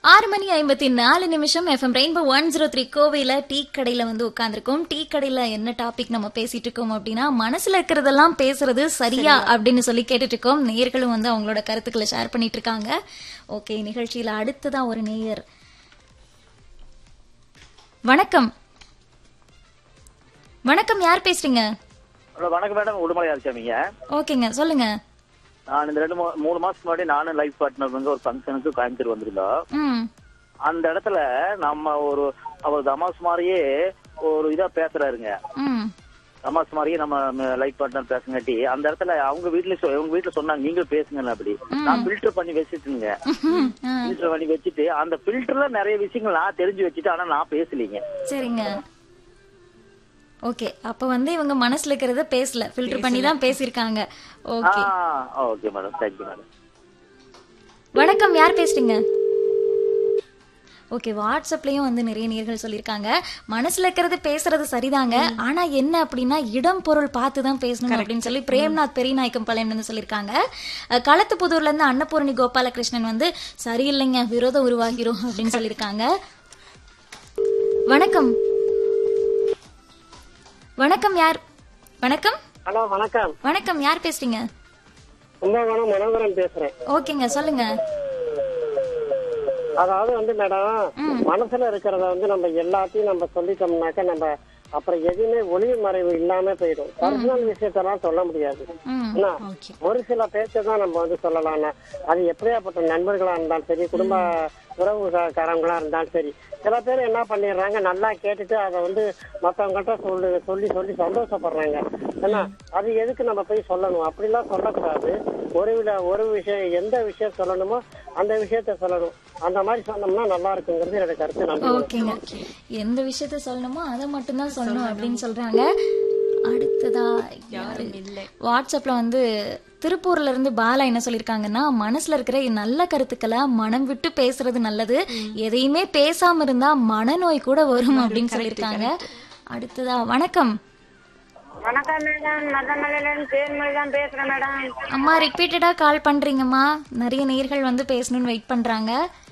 ஆறு மணி ஐம்பத்தி நாலு நிமிஷம் FM rainbow one zero three கோவையில டீ கடையில வந்து உட்காந்துருக்கோம் டீ கடையில என்ன டாபிக் நம்ம பேசிட்டு இருக்கோம் அப்படின்னா மனசுல இருக்கிறதெல்லாம் பேசுறது சரியா அப்படின்னு சொல்லி கேட்டுட்டு இருக்கோம் நேயர்களும் வந்து அவங்களோட கருத்துக்களை ஷேர் பண்ணிட்டு இருக்காங்க ஓகே நிகழ்ச்சியில அடுத்ததா ஒரு நேயர் வணக்கம் வணக்கம் யார் பேசுறீங்க ஹலோ வணக்கம் மேடம் உடுமலை ஆரம்பிச்சாமிங்க ஓகேங்க சொல்லுங்க நான் இந்த ரெண்டு மூ- மூணு மாசத்துக்கு முன்னாடி நானும் லைஃப் பார்ட்னர் வந்து ஒரு ஃபங்க்ஷனுக்கு கோயம்புத்தூர் வந்திருந்தோம் ம் அந்த இடத்துல நம்ம ஒரு அவர் தமாஸ் மாதிரியே ஒரு இதா பேசுறாருங்க ம் தமாஸ் மாதிரியே நம்ம லைஃப் பார்ட்னர் பேசுங்காட்டி அந்த இடத்துல அவங்க வீட்ல சொ- அவங்க வீட்ல சொன்னாங்க நீங்களும் பேசுங்க அப்படி நான் ஃபில்டர் பண்ணி வச்சுட்டுங்க ம், ஆ, ஃபில்டர் பண்ணி வச்சுட்டு அந்த ஃபில்டர்ல நிறைய விஷயங்கள் நான் தெரிஞ்சு வச்சுட்டு ஆனா நான் பேசலீங்க சரிங்க ஓகே அப்ப வந்து இவங்க மனசுல இருக்கிறத பேசல ஃபில்டர் பண்ணி தான் பேசிருக்காங்க okay okay madam thank you madam வணக்கம் யார் பேசுறீங்க ஓகே வாட்ஸ்அப்லயும் வந்து நிறைய நேர்கள் சொல்லியிருக்காங்க மனசுல இருக்கிறது பேசுறது சரிதாங்க ஆனா என்ன அப்படின்னா இடம் பொருள் பார்த்து தான் பேசணும் அப்படின்னு சொல்லி பிரேம்நாத் பெரியநாயக்கம் பாளையம் வந்து சொல்லியிருக்காங்க அஹ், களத்துப்புதூர்ல இருந்து அன்னபூரணி கோபாலகிருஷ்ணன் வந்து சரியில்லைங்க விரோதம் உருவாகிரும் அப்படின்னு சொல்லியிருக்காங்க வணக்கம் வணக்கம் யார் வணக்கம் ஹலோ வணக்கம் வணக்கம் யார் பேசுறீங்க கும்பகோணம் மனோகரன் பேசுறேன் ஓகேங்க சொல்லுங்க அதாவது வந்து மேடம் மனசுல இருக்கிறத வந்து நம்ம எல்லாத்தையும் நம்ம சொல்லிட்டோம்னாக்க நம்ம அப்புறம் எதுவுமே ஒளிவு மறைவு இல்லாம போயிடும் பர்சனல் விஷயத்தெல்லாம் சொல்ல முடியாது ம் என்ன? ஒரு சில பேச்சை தான் நம்ம வந்து சொல்லலாம் அது எப்படியாப்பட்ட நண்பர்களா இருந்தாலும் சரி குடும்ப உறவுக்காரங்களா இருந்தாலும் சரி சில பேர் என்ன பண்ணிடுறாங்க நல்லா கேட்டுட்டு அதை வந்து மத்தவங்கள்ட்ட சொல்லி சொல்லி சொல்லி சந்தோஷப்படுறாங்க என்ன அது எதுக்கு நம்ம போய் சொல்லணும் அப்படிலாம் சொல்லக்கூடாது ஒரு வித ஒரு விஷயம் எந்த விஷயம் சொல்லணுமோ அந்த விஷயத்த சொல்லணும் அந்த மாதிரி சொன்னோம்னா நல்லா இருக்குங்கிறது என்னோட கருத்து நன்றி ஓகேங்க எந்த விஷயத்த சொல்லணுமோ அதை மட்டும்தான் சொல்லணும் அப்படின்னு சொல்றாங்க அடுத்ததா யாரு வாட்ஸ்அப்ல வந்து திருப்பூர்ல இருந்து பாலா என்ன சொல்லிருக்காங்கன்னா மனசுல இருக்கிற நல்ல கருத்துக்களை மனம் விட்டு பேசுறது நல்லது எதையுமே பேசாம இருந்தா மனநோய் கூட வரும் அப்படின்னு சொல்லிருக்காங்க அடுத்ததா வணக்கம் வணக்கம் மேடம் மதமலையில இருந்து தேன்மொழி தான் பேசுறேன் மேடம் அம்மா ரிப்பீட்டடா கால் பண்றீங்கம்மா நிறைய நேர்கள் வந்து பேசணும்னு வெயிட் பண்றாங்க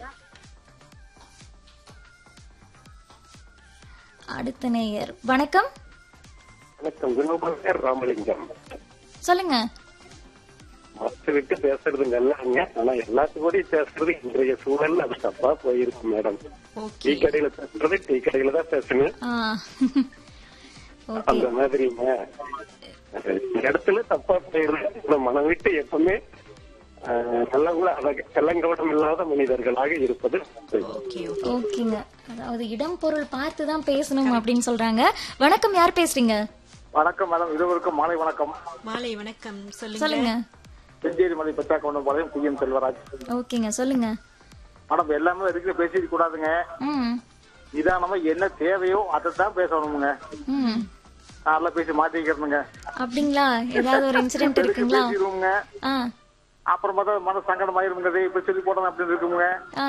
அடுத்த நேயர் வணக்கம் வணக்கம் குணபாகர் ராமலிங்கம் சொல்லுங்க மத்த விட்டு பேசுறதுங்க எல்லாங்க ஆனா எல்லாத்துக்கூடயும் பேசுறது இன்றைய சூழல் அது தப்பா போயிருக்கு மேடம் டீ கடையில பேசுறது டீ கடையில தான் பேசணும் ஆ. ஓகே அந்த மாதிரிங்க இந்த இடத்துல தப்பா போயிருக்கு நம்ம மனம் விட்டு எப்பவுமே ஆஹ், நல்லவங்கள அழக கள்ளங்கவடம் இல்லாத மனிதர்களாக இருப்பது ஓகேங்க அதாவது இடம் பொருள் பார்த்து தான் பேசணும் அப்படின்னு சொல்றாங்க வணக்கம் யார் பேசுறீங்க வணக்கம் மேடம் இருவருக்கும் மாலை வணக்கம் மாலை வணக்கம் சொல்லுங்க சொல்லுங்க செஞ்சேரி மலை பெற்றாக்கொண்டம் பாளையம் டி எம் செல்வராஜ் ஓகேங்க சொல்லுங்க மேடம் எல்லாமே இருக்கிற பேசிக்க கூடாதுங்க ம் நிதானமா என்ன தேவையோ அதை தான் பேசணுமுங்க ம் நல்லா பேசி மாட்டிக்கிறதுங்க அப்படிங்களா ஏதாவது ஒரு இன்சிடென்ட் இருக்குங்களா பேசிடுவோங்க ஆ அப்புறம் பார்த்தா மன சங்கடம் ஆயிருங்க இப்ப சொல்லி போடணும் அப்படின்னு இருக்குங்க ஆ